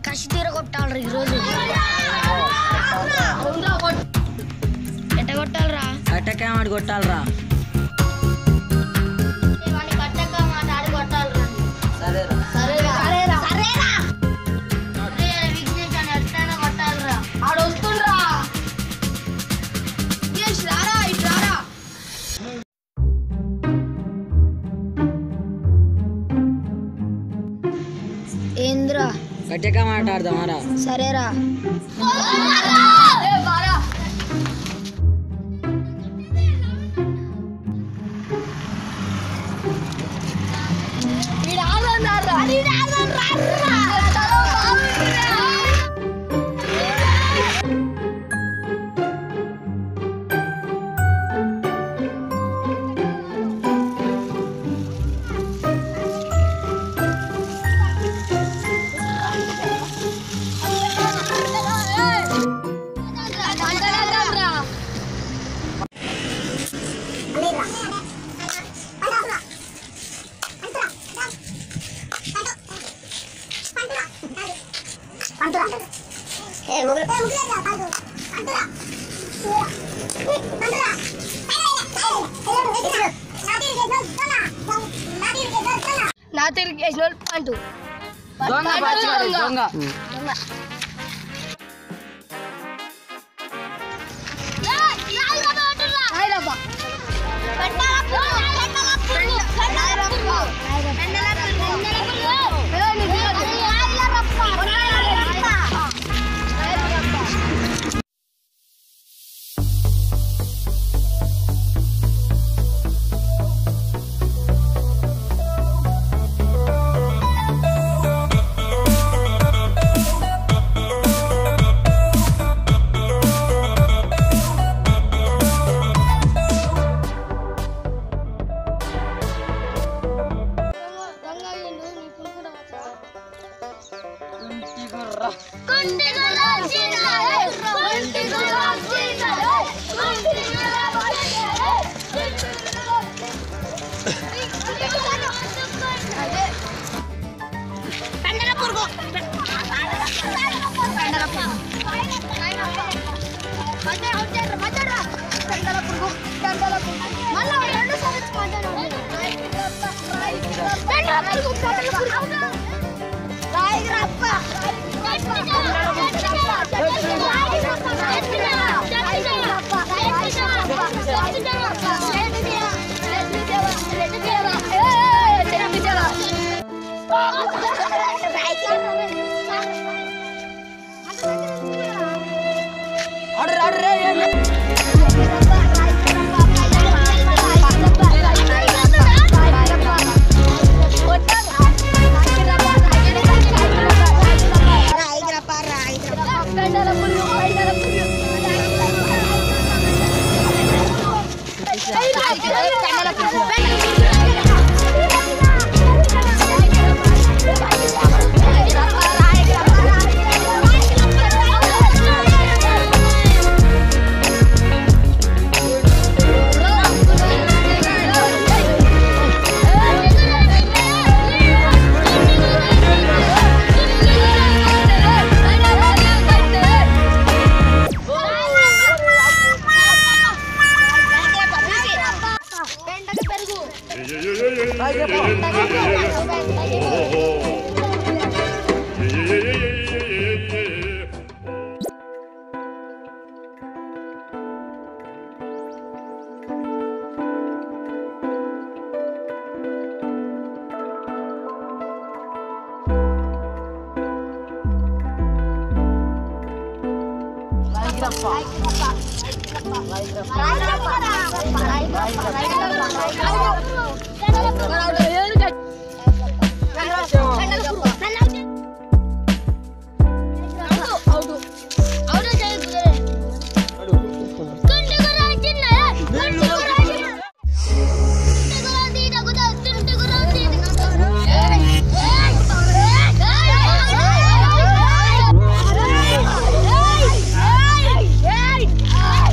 కసి తీర కొట్టాలరా ఈరోజు ఎట్ట కొట్టాలరా కట్టకేమాడు కొట్టాలరా సరేరా సరేరా సరేరా ఆడొస్తుండ్రా రారా ఇటు రారా ఏంద్రా కట్టెకా మాట్లాడదామారా సరేరా నా తిరిగి వేసిన అంటూ దొంగ పచ్చివాడు, దొంగ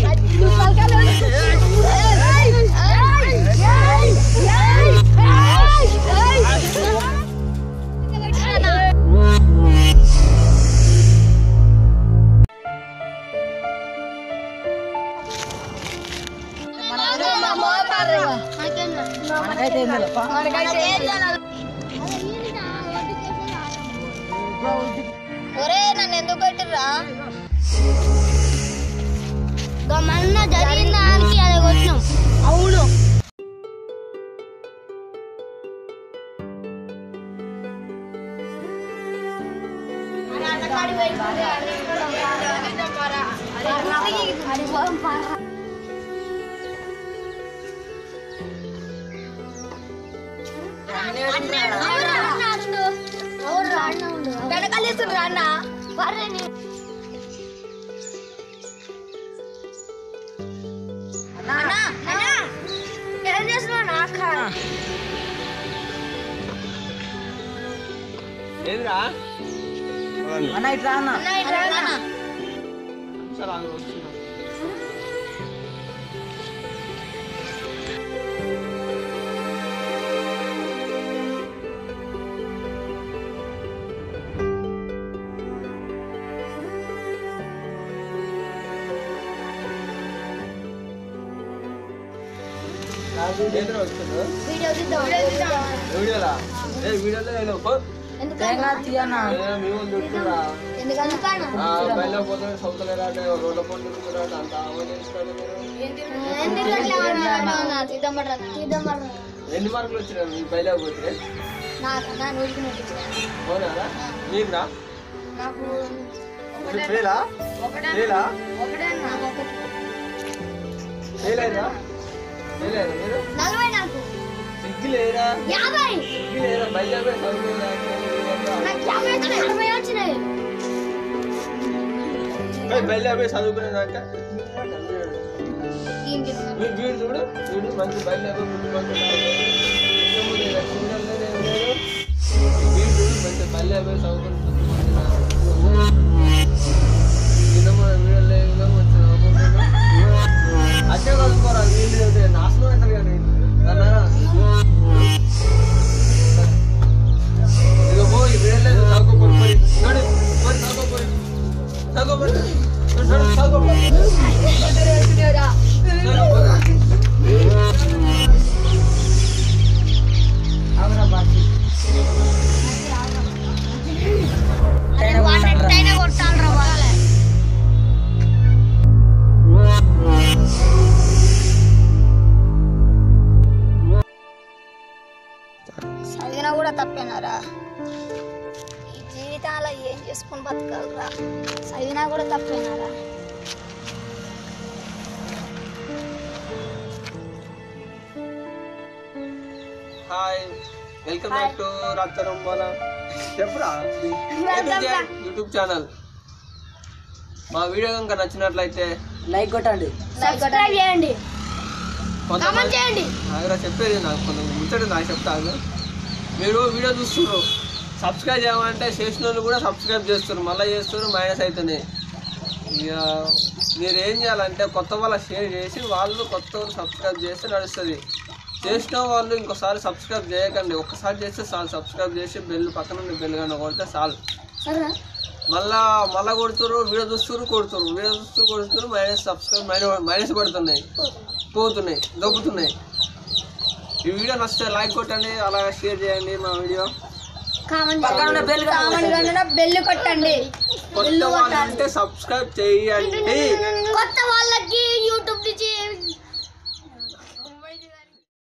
Hey! మనకైతే ఏం చేయాలి? ఒరే నన్ను ఎందుకు కొట్టిర్రా మొన్న జరిగిన దానికి అది కొట్టినాం అవును వెనకాలేస్తుండ్రా అన్న పర్రేని అన్న అన్న ఏం చేస్తున్నావు నాక ఏంద్రా అన్న ఇట్లా అన్న అన్న ఇట్రా అన్న సరే ఆగు, వస్తున్నా. ఏంద్రా వస్తున్నా? వీడియో తీద్దాం వీడియోలా ఏ వీడియోలో నేను పో. తేంగా తీయన్న ఏ, మీ వాళ్ళు చుట్టూరా. ఎందుకన్నా ఆ, బయట పోతే సౌతలేరా అంటే రోడ్ల పోటీ తిరుగుతురా అంటే అంత ఆమె చేస్తాడు ఎన్ని మార్కులు వచ్చినా మీ బయట పోతే అవునా నీకురా నాకు ఫెయిలా ఫెయిలా ఒకటే ఒకటి ఫెయిల్ అయినా ఫెయిల్ అయినా మీరు నలభై నాకు సిగ్గులేరా యాభై సిగ్గులేరా బయట పోయి చదువుకోరా నాకు యాభై వచ్చినాయి అరవై వచ్చినాయి బయట పోయి చదువుకునేదాక మీరు వీడు చూడు వీడు మంచి బయట పోయి మంచి వీడు చూడు మంచి బయట పోయి చదువుకుని అట్టే చదువుకోరా వీళ్ళు నాశనం అవుతారు కానీ ఇదిగో పో ఈ వీళ్ళలేదు చదువుకోపోయి పోయి నడు పోయి చదువుకోపోయి చదువుకోపోయి నడు చదువుకోపోయి అవునా బాకి చదివినా కూడా తప్పేనారా ఈ జీవితంలో ఏం చేసుకుని బతకాలరా చదివినా కూడా తప్పేనారా హాయ్ వెల్కమ్ బ్యాక్ టు రక్తరం మన చెప్పురా యూట్యూబ్ ఛానల్ మా వీడియో కనుక నచ్చినట్లయితే లైక్ కొట్టండి సబ్స్క్రైబ్ చేయండి కామెంట్ కొంతమంది చేయండి ఆగరా చెప్పేది నాకు కొంత ముచ్చట నాకు చెప్తాను మీరు వీడియో చూస్తున్నారు సబ్స్క్రైబ్ చేయమంటే చేసిన వాళ్ళు కూడా సబ్స్క్రైబ్ చేస్తారు మళ్ళీ చేస్తారు మైనస్ అవుతున్నాయి ఇక మీరు ఏం చేయాలంటే కొత్త వాళ్ళ షేర్ చేసి వాళ్ళు కొత్త వాళ్ళు సబ్స్క్రైబ్ చేస్తే నడుస్తుంది చేసిన వాళ్ళు ఇంకోసారి సబ్స్క్రైబ్ చేయకండి ఒక్కసారి చేస్తే చాలు సబ్స్క్రైబ్ చేసి బెల్ పక్కన ఉన్న బెల్ కన్నా కొడితే చాలు సరేనా మళ్ళా మళ్ళా కొడుతురు వీడియో చూస్తున్నారు కొడుతురు వీడియో చూస్తూ కొడుతున్నారు మైనస్ సబ్స్క్రైబ్ మైనస్ మైనస్ కొడుతున్నాయి పోతున్నాయి దొబ్బుతున్నాయి ఈ వీడియో నచ్చితే లైక్ కొట్టండి అలాగే షేర్ చేయండి మా వీడియో కామెంట్ పక్కన ఉన్న బెల్ కామెంట్ గంట బెల్ కొట్టండి కొత్త వాళ్ళు అంటే సబ్స్క్రైబ్ చేయండి కొత్త వాళ్ళకి యూట్యూబ్ నుంచి